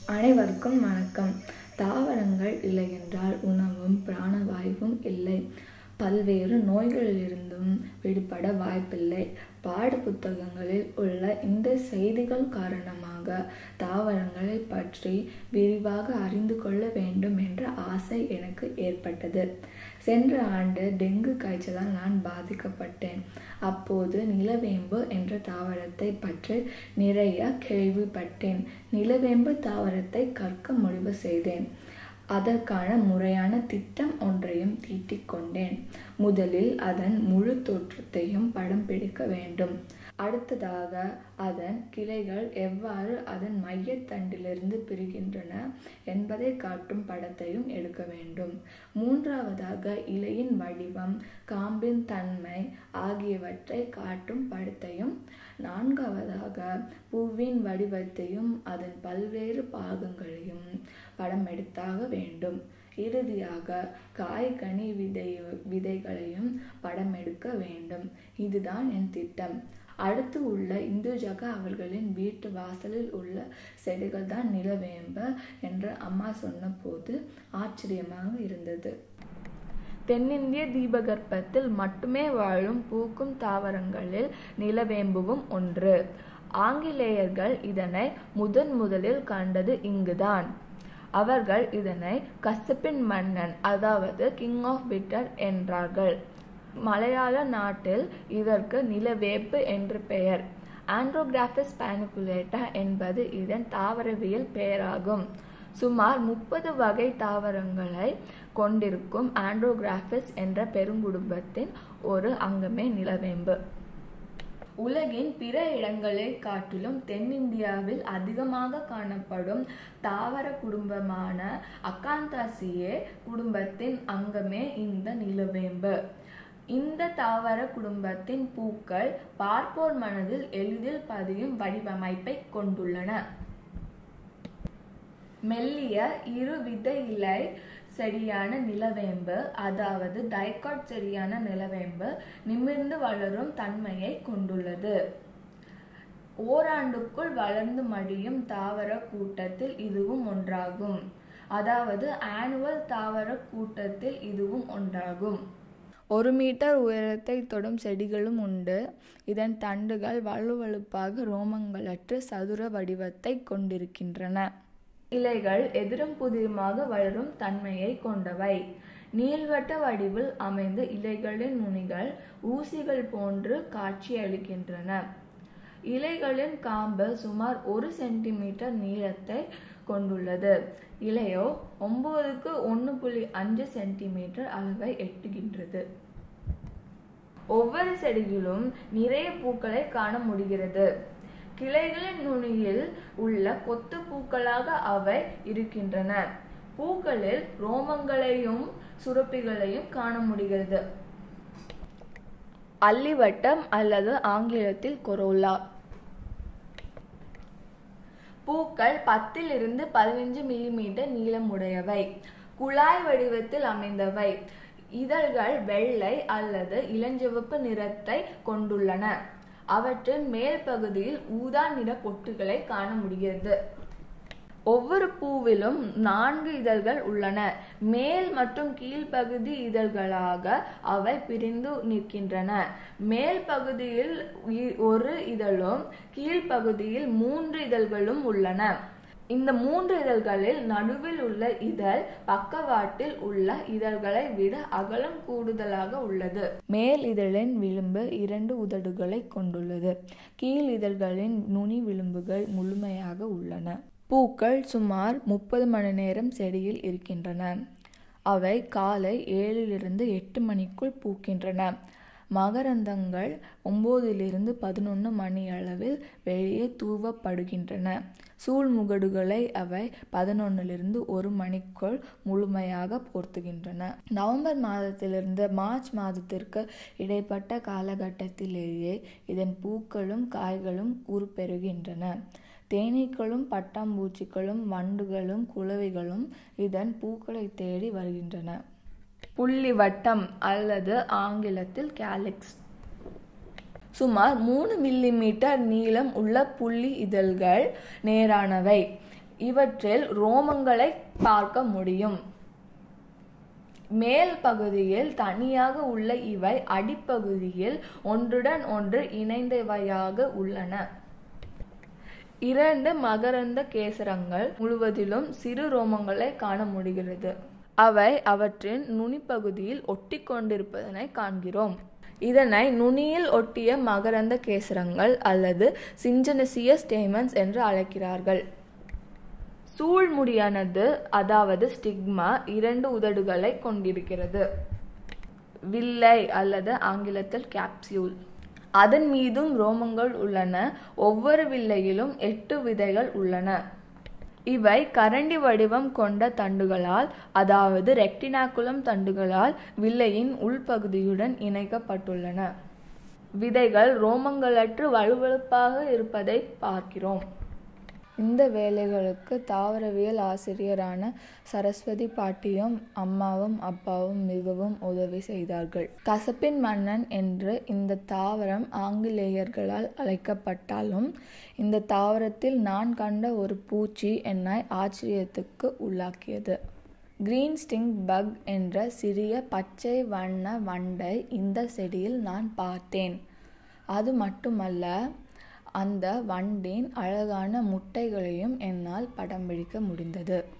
அனைவருக்கும் வணக்கம் தாவரங்கள் இல்லை என்றால் உணவும் பிராணவாயுவும் இல்லை பல்வேறு நோய்களிலிருந்தும் விடுபட வாய்ப்பில்லை பாட புத்தகங்களில் உள்ள இந்த செய்திகள் காரணமாக தாவரங்களை பற்றி விரிவாக அறிந்து கொள்ள வேண்டும் என்ற ஆசை எனக்கு ஏற்பட்டது சென்ற ஆண்டு டெங்கு காய்ச்சலால் நான் பாதிக்கப்பட்டேன் அப்போது நிலவேம்பு என்ற தாவரத்தை பற்றி நிறைய கேள்விப்பட்டேன் நிலவேம்பு தாவரத்தை கற்க முடிவு செய்தேன் அதற்கான முறையான திட்டம் ஒன்றையும் தீட்டிக் கொண்டேன் முதலில் அதன் முழு தோற்றத்தையும் படம் பிடிக்க வேண்டும் அடுத்ததாக அதன் கிளைகள் எவ்வாறு அதன் மையத்தண்டிலிருந்து பிரிகின்றன என்பதை காட்டும் படத்தையும் எடுக்க வேண்டும் மூன்றாவதாக இலையின் வடிவம் காம்பின் தன்மை ஆகியவற்றை காட்டும் படத்தையும் நான்காவதாக பூவின் வடிவத்தையும் அதன் பல்வேறு பாகங்களையும் படம் எடுத்தாக வேண்டும் இறுதியாக காய் கனி விதை விதைகளையும் படம் எடுக்க வேண்டும் இதுதான் என் திட்டம் அடுத்து உள்ள இந்துஜகா அவர்களின் வீட்டு வாசலில் உள்ள செடிகள் தான் நிலவேம்பு என்று அம்மா சொன்னபோது ஆச்சரியமாக இருந்தது தென்னிந்திய தீபகற்பத்தில் மட்டுமே வாழும் பூக்கும் தாவரங்களில் நிலவேம்புவும் ஒன்று ஆங்கிலேயர்கள் இதனை முதன் முதலில் கண்டது இங்குதான் அவர்கள் இதனை கசப்பின் மன்னன் அதாவது கிங் ஆஃப் பிட்டர் என்றார்கள் மலையாள நாட்டில் இதற்கு நிலவேப்பு என்று பெயர் ஆண்ட்ரோகிராஃபிஸ் பானிகுலேட்டா என்பது இதன் தாவரவியல் பெயராகும் சுமார் முப்பது வகை தாவரங்களை கொண்டிருக்கும் ஆண்ட்ரோகிராஃபிஸ் என்ற பெருங்குடும்பத்தின் ஒரு அங்கமே நிலவேம்பு உலகின் பிற இடங்களை காட்டிலும் தென்னிந்தியாவில் அதிகமாக காணப்படும் தாவர குடும்பமான அக்காந்தாசியே குடும்பத்தின் அங்கமே இந்த நிலவேம்பு இந்த தாவர குடும்பத்தின் பூக்கள் பார்ப்போர் மனதில் எளிதில் பதியும் வடிவமைப்பை கொண்டுள்ளன மெல்லிய இரு வித இலை செடியான நிலவேம்பு அதாவது டைகாட் செடியான நிலவேம்பு நிமிர்ந்து வளரும் தன்மையை கொண்டுள்ளது ஓராண்டுக்குள் வளர்ந்து மடியும் தாவர கூட்டத்தில் இதுவும் ஒன்றாகும் அதாவது ஆனுவல் தாவர கூட்டத்தில் இதுவும் ஒன்றாகும் ஒரு மீட்டர் உயரத்தை தொடும் செடிகளும் உண்டு இதன் தண்டுகள் வலுவழுப்பாக ரோமங்களற்று சதுர வடிவத்தை கொண்டிருக்கின்றன இலைகள் எதிரும் புதிருமாக வளரும் தன்மையை கொண்டவை நீள்வட்ட வடிவில் அமைந்த இலைகளின் நுனிகள் ஊசிகள் போன்று காட்சியளிக்கின்றன இலைகளின் காம்பு சுமார் ஒரு சென்டிமீட்டர் நீளத்தை கொண்டுள்ளது இலையோ ஒன்பதுக்கு ஒன்று புள்ளி அஞ்சு சென்டிமீட்டர் அளவை எட்டுகின்றது ஒவ்வொரு செடியிலும் நிறைய பூக்களை காண முடிகிறது கிளைகளின் நுனியில் உள்ள கொத்து பூக்களாக அவை இருக்கின்றன பூக்களில் ரோமங்களையும் சுரப்பிகளையும் காண முடிகிறது அல்லிவட்டம் அல்லது ஆங்கிலத்தில் கொரோலா பூக்கள் பத்தில் இருந்து பதினைஞ்சு மில்லிமீட்டர் நீளமுடையவை குழாய் வடிவத்தில் அமைந்தவை இதழ்கள் வெள்ளை அல்லது இளஞ்சிவப்பு நிறத்தை கொண்டுள்ளன அவற்றின் மேல் பகுதியில் ஊதா நிற பொட்டுகளை காண முடிகிறது ஒவ்வொரு பூவிலும் நான்கு இதழ்கள் உள்ளன மேல் மற்றும் கீழ்ப்பகுதி இதழ்களாக அவை பிரிந்து நிற்கின்றன மேல் பகுதியில் ஒரு இதழும் கீழ்ப்பகுதியில் மூன்று இதழ்களும் உள்ளன இந்த மூன்று இதழ்களில் நடுவில் உள்ள இதழ் பக்கவாட்டில் உள்ள இதழ்களை விட அகலம் கூடுதலாக உள்ளது மேல் இதழின் விளிம்பு இரண்டு உதடுகளை கொண்டுள்ளது கீழ் இதழ்களின் நுனி விளிம்புகள் முழுமையாக உள்ளன பூக்கள் சுமார் முப்பது மணி நேரம் செடியில் இருக்கின்றன அவை காலை ஏழிலிருந்து எட்டு மணிக்குள் பூக்கின்றன மகரந்தங்கள் ஒம்போதிலிருந்து பதினொன்று மணி அளவில் வெளியே தூவப்படுகின்றன சூழ்முகடுகளை அவை பதினொன்னிலிருந்து ஒரு மணிக்குள் முழுமையாக போர்த்துகின்றன நவம்பர் மாதத்திலிருந்து மார்ச் மாதத்திற்கு இடைப்பட்ட காலகட்டத்திலேயே இதன் பூக்களும் காய்களும் உருப்பெறுகின்றன தேனீக்களும் பட்டாம்பூச்சிகளும் வண்டுகளும் குளவிகளும் இதன் பூக்களை தேடி வருகின்றன புள்ளி வட்டம் அல்லது ஆங்கிலத்தில் கேலிக்ஸ் சுமார் மூணு மில்லிமீட்டர் நீளம் உள்ள புள்ளி இதழ்கள் நேரானவை இவற்றில் ரோமங்களை பார்க்க முடியும் மேல் பகுதியில் தனியாக உள்ள இவை அடிப்பகுதியில் ஒன்றுடன் ஒன்று இணைந்தவையாக உள்ளன இரண்டு மகரந்த கேசரங்கள் முழுவதிலும் சிறு ரோமங்களை காண முடிகிறது அவை அவற்றின் நுனிப்பகுதியில் ஒட்டி கொண்டிருப்பதனை காண்கிறோம் இதனை நுனியில் ஒட்டிய மகரந்த கேசரங்கள் அல்லது சிஞ்சனசிய ஸ்டேமன்ஸ் என்று அழைக்கிறார்கள் சூழ்முடியானது அதாவது ஸ்டிக்மா இரண்டு உதடுகளை கொண்டிருக்கிறது வில்லை அல்லது ஆங்கிலத்தில் கேப்சியூல் அதன் மீதும் ரோமங்கள் உள்ளன ஒவ்வொரு வில்லையிலும் எட்டு விதைகள் உள்ளன இவை கரண்டி வடிவம் கொண்ட தண்டுகளால் அதாவது ரெக்டினாக்குலம் தண்டுகளால் வில்லையின் உள்பகுதியுடன் இணைக்கப்பட்டுள்ளன விதைகள் ரோமங்களற்று வலுவழுப்பாக இருப்பதை பார்க்கிறோம் இந்த வேலைகளுக்கு தாவரவியல் ஆசிரியரான சரஸ்வதி பாட்டியும் அம்மாவும் அப்பாவும் மிகவும் உதவி செய்தார்கள் கசப்பின் மன்னன் என்று இந்த தாவரம் ஆங்கிலேயர்களால் அழைக்கப்பட்டாலும் இந்த தாவரத்தில் நான் கண்ட ஒரு பூச்சி என்னை ஆச்சரியத்துக்கு உள்ளாக்கியது கிரீன் ஸ்டிங் பக் என்ற சிறிய பச்சை வண்ண வண்டை இந்த செடியில் நான் பார்த்தேன் அது மட்டுமல்ல அந்த வண்டின் அழகான முட்டைகளையும் என்னால் படம் பிடிக்க முடிந்தது